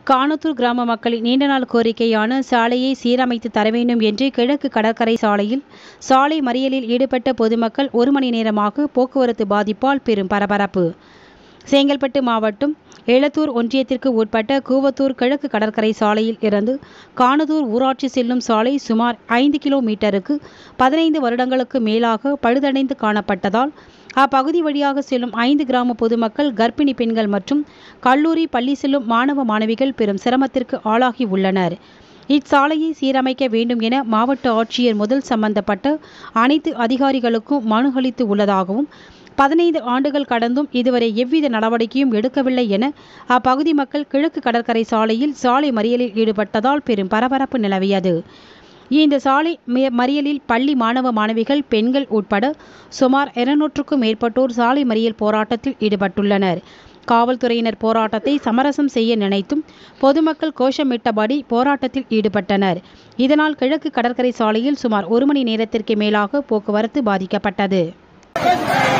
கானத்தூர் கிராம மக்களின் நீண்ட நாள் கோரிக்கையான சாலையை சீரமைத்து தர வேண்டும் என்று கிழக்கு கடற்கரை சாலையில் சாலை மறியலில் ஈடுபட்ட பொதுமக்கள் ஒரு மணி நேரமாக போக்குவரத்து பாதிப்பால் பெரும் பரபரப்பு செங்கல்பட்டு மாவட்டம் எளத்தூர் ஒன்றியத்திற்கு உட்பட்ட கூவத்தூர் கிழக்கு கடற்கரை சாலையில் இருந்து கானதூர் ஊராட்சி செல்லும் சாலை சுமார் ஐந்து கிலோமீட்டருக்கு பதினைந்து வருடங்களுக்கு மேலாக பழுதடைந்து காணப்பட்டதால் அப்பகுதி வழியாக செல்லும் ஐந்து கிராம பொதுமக்கள் கர்ப்பிணி பெண்கள் மற்றும் கல்லூரி பள்ளி செல்லும் மாணவ மாணவிகள் பெரும் சிரமத்திற்கு ஆளாகி உள்ளனர் இச்சாலையை சீரமைக்க வேண்டும் என மாவட்ட ஆட்சியர் முதல் சம்பந்தப்பட்ட அனைத்து அதிகாரிகளுக்கும் மனு அளித்து உள்ளதாகவும் பதினைந்து ஆண்டுகள் கடந்தும் இதுவரை எவ்வித நடவடிக்கையும் எடுக்கவில்லை என அப்பகுதி மக்கள் கிழக்கு கடற்கரை சாலையில் சாலை மறியலில் ஈடுபட்டதால் பெரும் பரபரப்பு நிலவியது இந்த சாலை மி- மறியலில் பள்ளி மாணவ மாணவிகள் பெண்கள் உட்பட சுமார் இருநூற்றுக்கும் மேற்பட்டோர் சாலை மறியல் போராட்டத்தில் ஈடுபட்டுள்ளனர் காவல்துறையினர் போராட்டத்தை சமரசம் செய்ய நினைத்தும் பொதுமக்கள் கோஷமிட்டபடி போராட்டத்தில் ஈடுபட்டனர் இதனால் கிழக்கு கடற்கரை சாலையில் சுமார் ஒரு மணி நேரத்திற்கு மேலாக போக்குவரத்து பாதிக்கப்பட்டது